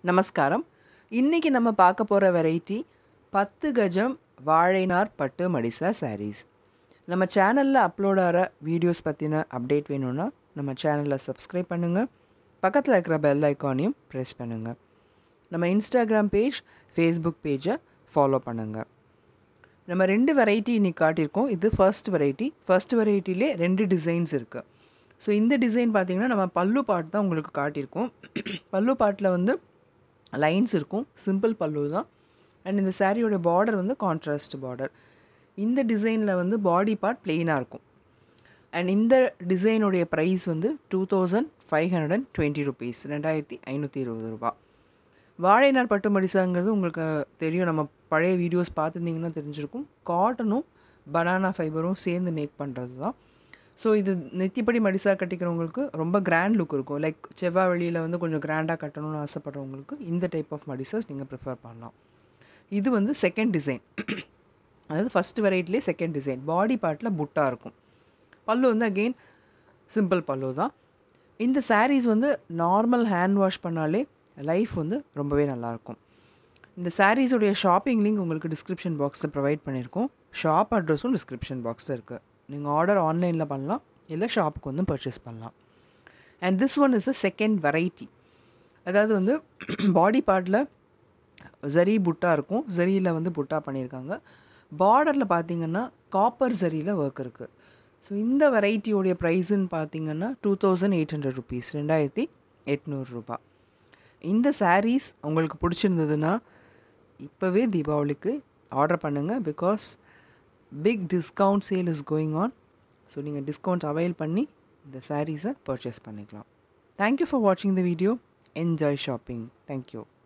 நமஸ்காரம் இன்னைக்கு நம்ம பார்க்க போகிற வெரைட்டி பத்து கஜம் வாழைநார் பட்டு மடிசா sarees நம்ம சேனலில் அப்லோட் ஆகிற வீடியோஸ் பற்றின அப்டேட் வேணும்னா நம்ம சேனலை சப்ஸ்கிரைப் பண்ணுங்கள் பக்கத்தில் இருக்கிற பெல் ஐக்கானையும் ப்ரெஸ் பண்ணுங்கள் நம்ம இன்ஸ்டாகிராம் பேஜ் ஃபேஸ்புக் பேஜை ஃபாலோ பண்ணுங்கள் நம்ம ரெண்டு வெரைட்டி இன்னைக்கு காட்டியிருக்கோம் இது ஃபர்ஸ்ட் வெரைட்டி ஃபர்ஸ்ட் வெரைட்டிலே ரெண்டு டிசைன்ஸ் இருக்குது ஸோ இந்த டிசைன் பார்த்தீங்கன்னா நம்ம பல்லு பாட் தான் உங்களுக்கு காட்டியிருக்கோம் பல்லு பாட்டில் வந்து லைன்ஸ் இருக்கும் சிம்பிள் பல்லு தான் அண்ட் இந்த சாரியோட பார்டர் வந்து கான்ட்ராஸ்ட் பார்டர் இந்த டிசைனில் வந்து பாடி பார்ட் பிளெயினாக இருக்கும் அண்ட் இந்த டிசைனுடைய ப்ரைஸ் வந்து two thousand five hundred and twenty rupees ரெண்டாயிரத்தி ஐநூற்றி இருபது ரூபா வாழைநார் பட்டு மடிசாங்கிறது உங்களுக்கு தெரியும் நம்ம பழைய வீடியோஸ் பார்த்துருந்தீங்கன்னா தெரிஞ்சிருக்கும் காட்டனும் பனானா ஃபைபரும் சேர்ந்து மேக் பண்ணுறது தான் ஸோ இது நெத்திப்படி மடிசா கட்டிக்கிறவங்களுக்கு ரொம்ப கிராண்ட் லுக் இருக்கும் லைக் செவ்வாய் வெளியில் வந்து கொஞ்சம் கிராண்டாக கட்டணும்னு ஆசைப்படுறவங்களுக்கு இந்த டைப் ஆஃப் மடிசாஸ் நீங்கள் ப்ரிஃபர் பண்ணலாம் இது வந்து செகண்ட் டிசைன் அதாவது ஃபஸ்ட் வெரைட்டிலே செகண்ட் டிசைன் பாடி பார்ட்டில் புட்டா இருக்கும் பல்லு வந்து அகெயின் சிம்பிள் பல்லு தான் இந்த sarees வந்து நார்மல் ஹேண்ட் வாஷ் பண்ணாலே லைஃப் வந்து ரொம்பவே நல்லாயிருக்கும் இந்த சாரீஸுடைய ஷாப்பிங் லிங்க் உங்களுக்கு டிஸ்கிரிப்ஷன் பாக்ஸில் ப்ரொவைட் பண்ணியிருக்கோம் ஷாப் அட்ரஸும் டிஸ்கிரிப்ஷன் பாக்ஸில் இருக்குது நீங்கள் ஆர்டர் ஆன்லைனில் பண்ணலாம் இல்லை ஷாப்புக்கு வந்து பர்ச்சேஸ் பண்ணலாம் and this one is a second variety அதாவது வந்து பாடி பார்ட்டில் ஜரி புட்டா இருக்கும் ஜரியில் வந்து புட்டா பண்ணியிருக்காங்க பார்டரில் பார்த்தீங்கன்னா காப்பர் ஜரியில் ஒர்க் இருக்குது ஸோ இந்த வெரைட்டியோடைய ப்ரைஸுன்னு பார்த்தீங்கன்னா two thousand eight hundred rupees ரெண்டாயிரத்தி எட்நூறுரூபா இந்த sarees உங்களுக்கு பிடிச்சிருந்ததுன்னா இப்போவே தீபாவளிக்கு ஆர்டர் பண்ணுங்கள் because big discount sale is going on so நீங்கள் டிஸ்கவுண்ட் அவைல் பண்ணி இந்த சாரீஸை பர்ச்சேஸ் பண்ணிக்கலாம் தேங்க்யூ ஃபார் வாட்சிங் the video enjoy shopping thank you